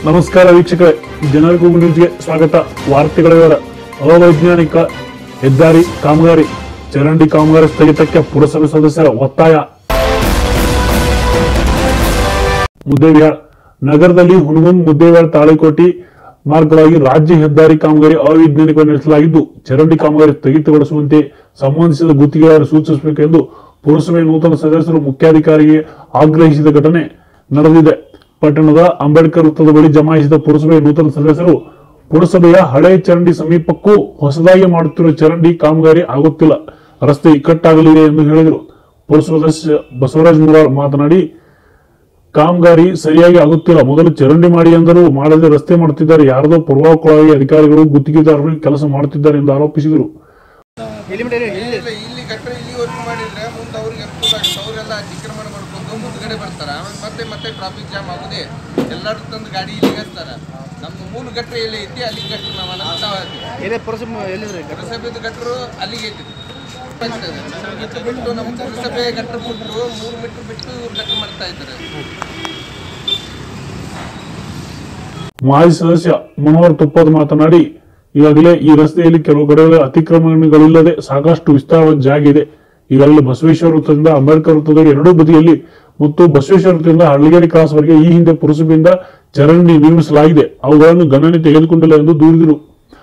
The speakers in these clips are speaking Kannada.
ನಮಸ್ಕಾರ ವೀಕ್ಷಕರೇ ಜನರಿಗೂ ನ್ಯೂಸ್ಗೆ ಸ್ವಾಗತ ವಾರ್ತೆಗಳ ವಿವರ ಅವೈಜ್ಞಾನಿಕ ಹೆದ್ದಾರಿ ಕಾಮಗಾರಿ ಚರಂಡಿ ಕಾಮಗಾರಿ ಸ್ಥಗಿತಕ್ಕೆ ಪುರಸಭೆ ಸದಸ್ಯರ ಒತ್ತಾಯ ಮುದ್ದೇಬಿಹಾಳ ನಗರದಲ್ಲಿ ಹುಣಗುಂದ್ ಮುದ್ದೇಬಿಹಾಳ ತಾಳಿಕೋಟಿ ಮಾರ್ಗವಾಗಿ ರಾಜ್ಯ ಹೆದ್ದಾರಿ ಕಾಮಗಾರಿ ಅವೈಜ್ಞಾನಿಕವಾಗಿ ನಡೆಸಲಾಗಿದ್ದು ಚರಂಡಿ ಕಾಮಗಾರಿ ಸ್ಥಗಿತಗೊಳಿಸುವಂತೆ ಸಂಬಂಧಿಸಿದ ಗುತ್ತಿಗೆದಾರರು ಸೂಚಿಸಬೇಕೆಂದು ಪುರಸಭೆ ನೂತನ ಸದಸ್ಯರು ಮುಖ್ಯಾಧಿಕಾರಿಗೆ ಆಗ್ರಹಿಸಿದ ಘಟನೆ ನಡೆದಿದೆ ಪಟ್ಟಣದ ಅಂಬೇಡ್ಕರ್ ವೃತ್ತದ ಬಳಿ ಜಮಾಯಿಸಿದ ಪುರಸಭೆಯ ನೂತನ ಸದಸ್ಯರು ಪುರಸಭೆಯ ಹಳೆ ಚರಂಡಿ ಸಮೀಪಕ್ಕೂ ಹೊಸದಾಗಿ ಮಾಡುತ್ತಿರುವ ಚರಂಡಿ ಕಾಮಗಾರಿ ಆಗುತ್ತಿಲ್ಲ ರಸ್ತೆ ಇಕ್ಕಟ್ಟಾಗಲಿದೆ ಎಂದು ಹೇಳಿದರು ಪುರಸಭೆ ಸದಸ್ಯ ಬಸವರಾಜ್ ಮುರಾರ್ ಮಾತನಾಡಿ ಕಾಮಗಾರಿ ಸರಿಯಾಗಿ ಆಗುತ್ತಿಲ್ಲ ಮೊದಲು ಚರಂಡಿ ಮಾಡಿ ಎಂದರೂ ಮಾಡದೆ ರಸ್ತೆ ಮಾಡುತ್ತಿದ್ದಾರೆ ಯಾರದೋ ಪೂರ್ವಾಕುಳವಾಗಿ ಅಧಿಕಾರಿಗಳು ಗುತ್ತಿಗೆದಾರರು ಕೆಲಸ ಮಾಡುತ್ತಿದ್ದಾರೆ ಎಂದು ಆರೋಪಿಸಿದರು ಇಲ್ಲ ಇಲ್ಲಿ ಕಟ್ಟರೆ ಇಲ್ಲಿವರೆಗೂ ಮಾಡಿದ್ರೆ ಮುಂದೆ ಅವ್ರಿಗೆ ಅನುಕೂಲ ಆಗುತ್ತೆ ಅವರೆಲ್ಲ ಅತಿಕ್ರಮಣ ಮಾಡ್ಕೊಂಡು ಮುಂದ್ಗಡೆ ಬರ್ತಾರೆ ಆಮೇಲೆ ಮತ್ತೆ ಮತ್ತೆ ಟ್ರಾಫಿಕ್ ಜಾಮ್ ಆಗುದೇ ಎಲ್ಲರೂ ತಂದು ಗಾಡಿ ಇಲ್ಲಿಗೆ ಹಚ್ತಾರೆ ನಮ್ದು ಮೂಲ ಗಟ್ಟರೆ ಎಲ್ಲಿ ಐತಿ ಅಲ್ಲಿಗೆ ಗಟ್ಟರೆ ನಾವು ಅಂತ ಏನೇ ಪುರಸಭೆ ಎಲ್ಲಿದ್ರಿ ಪುರಸಭೆದು ಗಟ್ಟರು ಅಲ್ಲಿಗೆ ಐತಿ ಇದು ಬಿಟ್ಟು ನಮ್ಮ ಪುರಸಭೆ ಗಟ್ಟರು ಬಿಟ್ಟು ಮೂರು ಮೀಟರ್ ಬಿಟ್ಟು ಇವ್ರು ಗಟ್ಟರು ಮಾಡ್ತಾ ಇದ್ದಾರೆ ಮಾಜಿ ಸದಸ್ಯ ಮನೋಹರ್ ತುಪ್ಪದ್ ಮಾತನಾಡಿ ಈಗಾಗಲೇ ಈ ರಸ್ತೆಯಲ್ಲಿ ಕೆಲವು ಕಡೆಗಳಲ್ಲಿ ಅತಿಕ್ರಮಣಗಳಿಲ್ಲದೆ ಸಾಕಷ್ಟು ವಿಸ್ತಾರವಾದ ಜಾಗ ಇದೆ ಈಗಾಗಲೇ ಬಸವೇಶ್ವರ ವೃತ್ತದಿಂದ ಅಂಬೇಡ್ಕರ್ ವೃತ್ತದ ಎರಡೂ ಬದಿಯಲ್ಲಿ ಮತ್ತು ಬಸವೇಶ್ವರ ವೃತ್ತದಿಂದ ಹಳ್ಳಿಗೇರಿ ಕ್ರಾಸ್ ವರೆಗೆ ಈ ಹಿಂದೆ ಪುರಸಭೆಯಿಂದ ಚರಂಡಿ ನಿರ್ಮಿಸಲಾಗಿದೆ ಅವುಗಳನ್ನು ಗಣನೆ ತೆಗೆದುಕೊಂಡಿಲ್ಲ ಎಂದು ದೂರಿದರು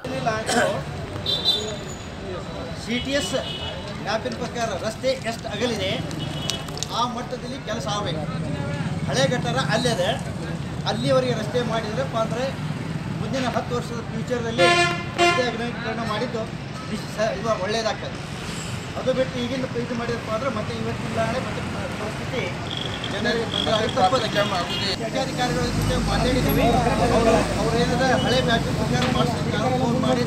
ಸಿ ಟಿ ಎಸ್ ಮ್ಯಾಪಿನ ಪ್ರಕಾರ ರಸ್ತೆ ಎಷ್ಟು ಅಗಲಿದೆ ಆ ಮಟ್ಟದಲ್ಲಿ ಕೆಲಸ ಆಗಬೇಕು ಹಳೆ ಗಟ್ಟರ ಅಲ್ಲಿದೆ ಅಲ್ಲಿವರೆಗೆ ರಸ್ತೆ ಮಾಡಿದ್ರಪ್ಪ ಅಂದರೆ ಮುಂದಿನ ಹತ್ತು ವರ್ಷದ ಫ್ಯೂಚರ್ದಲ್ಲಿ ರಸ್ತೆ ಅಗಲೀಕರಣ ಮಾಡಿದ್ದು ನಿಶ್- ಸ- ಇದು ಒಳ್ಳೆಯದಾಗ್ತದೆ ಅದು ಬಿಟ್ಟು ಈಗಿನ ಇದು ಮಾಡಿದಪ್ಪ ಅಂದರೆ ಮತ್ತೆ ಇವತ್ತಿನ ನಾಳೆ ಮತ್ತೆ ಪರಿಸ್ಥಿತಿ ಜನರಿಗೆ ತೊಂದರೆ ಆಗುತ್ತೆ ತಪ್ಪದೆ ಟ್ರಾಫಿಕ್ ಜಾಮ್ ಆಗುದೇ ಮುಖ್ಯಾಧಿಕಾರಿಗಳ ಜೊತೆ ಮಾತಾಡಿದ್ದೀವಿ ಅವರು ಅವ್ರು ಏನಾದ್ರೆ ಹಳೆ ಮ್ಯಾಪಿನ ಪ್ರಕಾರ ಮಾಡಿಸ್ತಾರೆ ಫೋನ್ ಮಾಡಿ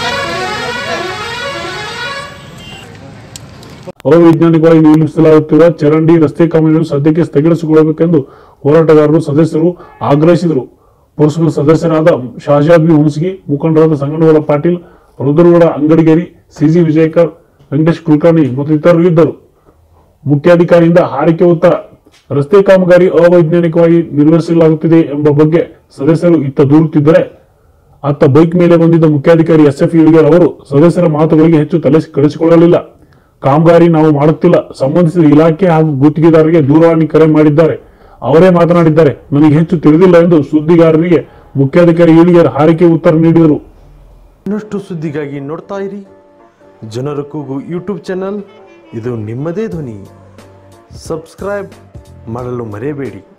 ಅವೈಜ್ಞಾನಿಕವಾಗಿ ನಿರ್ಮಿಸಲಾಗುತ್ತಿರುವ ಚರಂಡಿ ರಸ್ತೆ ಕಾಮಗಾರಿಯನ್ನು ಸದ್ಯಕ್ಕೆ ಸ್ಥಗಿತಗೊಳ್ಳಬೇಕೆಂದು ಹೋರಾಟಗಾರರು ಸದಸ್ಯರು ಆಗ್ರಹಿಸಿದರು ಪುರಸಭೆ ಸದಸ್ಯರಾದ ಶಾಜಾದ್ ಬಿ ಹುಣಸಗಿ ಮುಖಂಡರಾದ ಸಂಗನಗೌಡ ಪಾಟೀಲ್ ರುದ್ರಗೌಡ ಅಂಗಡಿಗೇರಿ ಸಿಜಿ ವಿಜಯಕರ್ ವೆಂಕಟೇಶ್ ಕುಲಕರ್ಣಿ ಮತ್ತಿತರರು ಇದ್ದರು ಮುಖ್ಯಾಧಿಕಾರಿಯಿಂದ ಹಾರಿಕೆ ಉತ್ತರ ರಸ್ತೆ ಕಾಮಗಾರಿ ಅವೈಜ್ಞಾನಿಕವಾಗಿ ನಿರ್ವಹಿಸಲಾಗುತ್ತಿದೆ ಎಂಬ ಬಗ್ಗೆ ಸದಸ್ಯರು ಇತ್ತ ದೂರುತ್ತಿದ್ದರೆ ಅತ್ತ ಬೈಕ್ ಮೇಲೆ ಬಂದಿದ್ದ ಮುಖ್ಯಾಧಿಕಾರಿ ಎಸ್ ಎಫ್ ಯುಡಿಗರ್ ಅವರು ಸದಸ್ಯರ ಮಾತುಗಳಿಗೆ ಹೆಚ್ಚು ತಲೆ ಕೆಡಿಸಿಕೊಳ್ಳಲಿಲ್ಲ ಕಾಮಗಾರಿ ನಾವು ಮಾಡುತ್ತಿಲ್ಲ ಸಂಬಂಧಿಸಿದ ಇಲಾಖೆ ಹಾಗೂ ಗುತ್ತಿಗೆದಾರರಿಗೆ ದೂರವಾಣಿ ಕರೆ ಮಾಡಿದ್ದಾರೆ ಅವರೇ ಮಾತನಾಡಿದ್ದಾರೆ ನನಗೆ ಹೆಚ್ಚು ತಿಳಿದಿಲ್ಲ ಎಂದು ಸುದ್ದಿಗಾರರಿಗೆ ಮುಖ್ಯಾಧಿಕಾರಿ ಯುಡಿಗರ್ ಹಾರಿಕೆ ಉತ್ತರ ನೀಡಿದರು ಇನ್ನಷ್ಟು ಸುದ್ದಿಗಾಗಿ ನೋಡ್ತಾ ಇರಿ ಜನರ ಕೂಗು ಯೂಟ್ಯೂಬ್ ಚಾನಲ್ ಇದು ನಿಮ್ಮದೇ ಧ್ವನಿ ಸಬ್ಸ್ಕ್ರೈಬ್ ಮಾಡಲು ಮರೆಯಬೇಡಿ